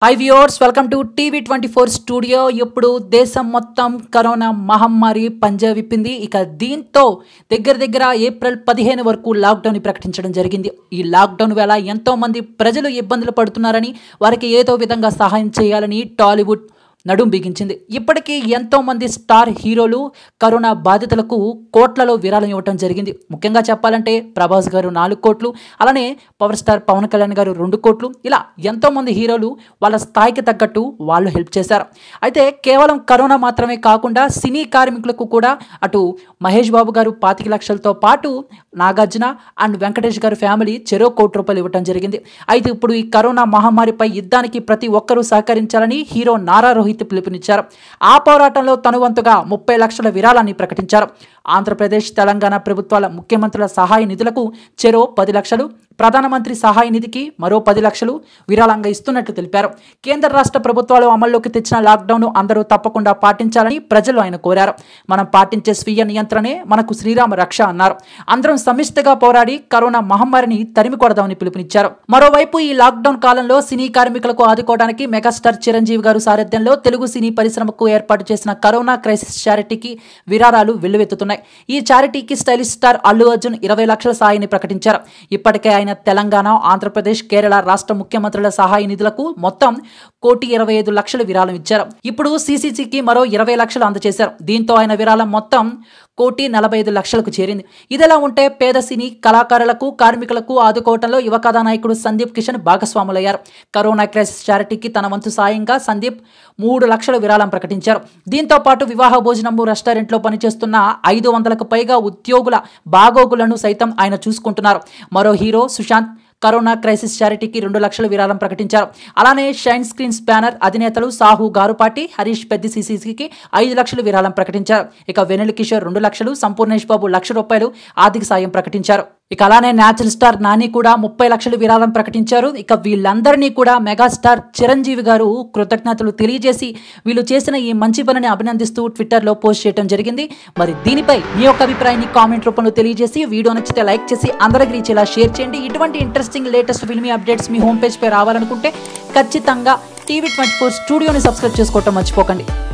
high viewers welcome to TV twenty four studio ఇప్పుడు దేశం మొత్తం కరోనా మహమ్మారి పంజా విప్పింది ఇక దీంతో దగ్గర దగ్గర ఏప్రిల్ పదిహేను వరకు లాక్డౌన్ ప్రకటించడం జరిగింది ఈ లాక్డౌన్ వేళ ఎంతో మంది ప్రజలు ఇబ్బందులు పడుతున్నారని వారికి ఏదో విధంగా సహాయం చేయాలని టాలీవుడ్ నడుం బిగించింది ఇప్పటికీ ఎంతో మంది స్టార్ హీరోలు కరోనా బాధితులకు కోట్లలో విరాళం ఇవ్వటం జరిగింది ముఖ్యంగా చెప్పాలంటే ప్రభాస్ గారు నాలుగు కోట్లు అలానే పవర్ స్టార్ పవన్ కళ్యాణ్ గారు రెండు కోట్లు ఇలా ఎంతో మంది హీరోలు వాళ్ళ స్థాయికి తగ్గట్టు వాళ్ళు హెల్ప్ చేశారు అయితే కేవలం కరోనా మాత్రమే కాకుండా సినీ కార్మికులకు కూడా అటు మహేష్ బాబు గారు పాతిక లక్షలతో పాటు నాగార్జున అండ్ వెంకటేష్ గారి ఫ్యామిలీ చెరో కోటి రూపాయలు ఇవ్వటం జరిగింది అయితే ఇప్పుడు ఈ కరోనా మహమ్మారిపై యుద్ధానికి ప్రతి ఒక్కరూ సహకరించాలని హీరో నారా రోహిత్ పిలుపునిచ్చారు ఆ పోరాటంలో తను వంతుగా ముప్పై లక్షల విరాళాన్ని ప్రకటించారు ఆంధ్రప్రదేశ్ తెలంగాణ ప్రభుత్వాల ముఖ్యమంత్రుల సహాయ నిధులకు చెరో పది లక్షలు ప్రధానమంత్రి సహాయ నిధికి మరో పది లక్షలు విరాళంగా ఇస్తున్నట్లు తెలిపారు కేంద్ర రాష్ట్ర ప్రభుత్వాలు అమల్లోకి తెచ్చిన లాక్డౌన్ అందరూ తప్పకుండా పాటించాలని ప్రజలు ఆయన కోరారు మనం పాటించే స్వీయ నియంత్రణే మనకు శ్రీరామ రక్ష అన్నారు అందరం సమిష్టిగా పోరాడి కరోనా మహమ్మారిని తరిమి కొడదామని పిలుపునిచ్చారు మరోవైపు ఈ లాక్డౌన్ కాలంలో సినీ కార్మికులకు ఆదుకోవడానికి మెగాస్టార్ చిరంజీవి గారు సారథ్యంలో తెలుగు సినీ పరిశ్రమకు ఏర్పాటు చేసిన కరోనా క్రైసిస్ చారిటీకి విరాళాలు వెల్లువెత్తుతున్నాయి ఈ చారిటీకి స్టైలిష్ స్టార్ అల్లు అర్జున్ ఇరవై లక్షల సాయాన్ని ప్రకటించారు ఇప్పటికే ఆయన తెలంగాణ ఆంధ్రప్రదేశ్ కేరళ రాష్ట్ర ముఖ్యమంత్రుల సహాయ నిధులకు మొత్తం కోటి ఇరవై ఐదు లక్షలు విరాళం ఇచ్చారు ఇప్పుడు సీసీసీకి మరో ఇరవై లక్షలు అందజేశారు దీంతో ఆయన విరాళం మొత్తం కోటి నలభై ఐదు లక్షలకు చేరింది ఇదిలా ఉంటే పేద సినీ కళాకారులకు కార్మికులకు ఆదుకోవడంలో యువ కథానాయకుడు సందీప్ కిషన్ భాగస్వాములయ్యారు కరోనా క్రైసిస్ చారిటీకి తన వంతు సాయంగా సందీప్ మూడు లక్షల విరాళం ప్రకటించారు దీంతో పాటు వివాహ భోజనము రెస్టారెంట్లో పనిచేస్తున్న ఐదు వందలకు పైగా ఉద్యోగుల బాగోగులను సైతం ఆయన చూసుకుంటున్నారు మరో హీరో సుశాంత్ కరోనా క్రైసిస్ చారిటీకి రెండు లక్షల విరాళం ప్రకటించారు అలానే షైన్ స్క్రీన్స్ బ్యానర్ అధినేతలు సాహు గారుపాటి హరీష్ పెద్ది సిసిసికి ఐదు లక్షలు విరాళం ప్రకటించారు ఇక వెనుల్ కిషోర్ రెండు లక్షలు సంపూర్ణేష్ బాబు లక్ష రూపాయలు ఆర్థిక సాయం ప్రకటించారు ఇక అలానే న్యాచురల్ స్టార్ నాని కూడా ముప్పై లక్షలు విరాళం ప్రకటించారు ఇక వీళ్ళందరినీ కూడా మెగాస్టార్ చిరంజీవి గారు కృతజ్ఞతలు తెలియజేసి వీళ్ళు చేసిన ఈ మంచి పనిని అభినందిస్తూ ట్విట్టర్లో పోస్ట్ చేయడం జరిగింది మరి దీనిపై మీ యొక్క అభిప్రాయాన్ని కామెంట్ రూపంలో తెలియజేసి వీడియో నచ్చితే లైక్ చేసి అందరికి రీచ్ ఇలా షేర్ చేయండి ఇటువంటి ఇంట్రెస్టింగ్ లేటెస్ట్ ఫిల్మీ అప్డేట్స్ మీ హోమ్ పేజ్ పై రావాలనుకుంటే ఖచ్చితంగా టీవీ ట్వంటీ ఫోర్ స్టూడియోని సబ్స్క్రైబ్ చేసుకోవటం మర్చిపోకండి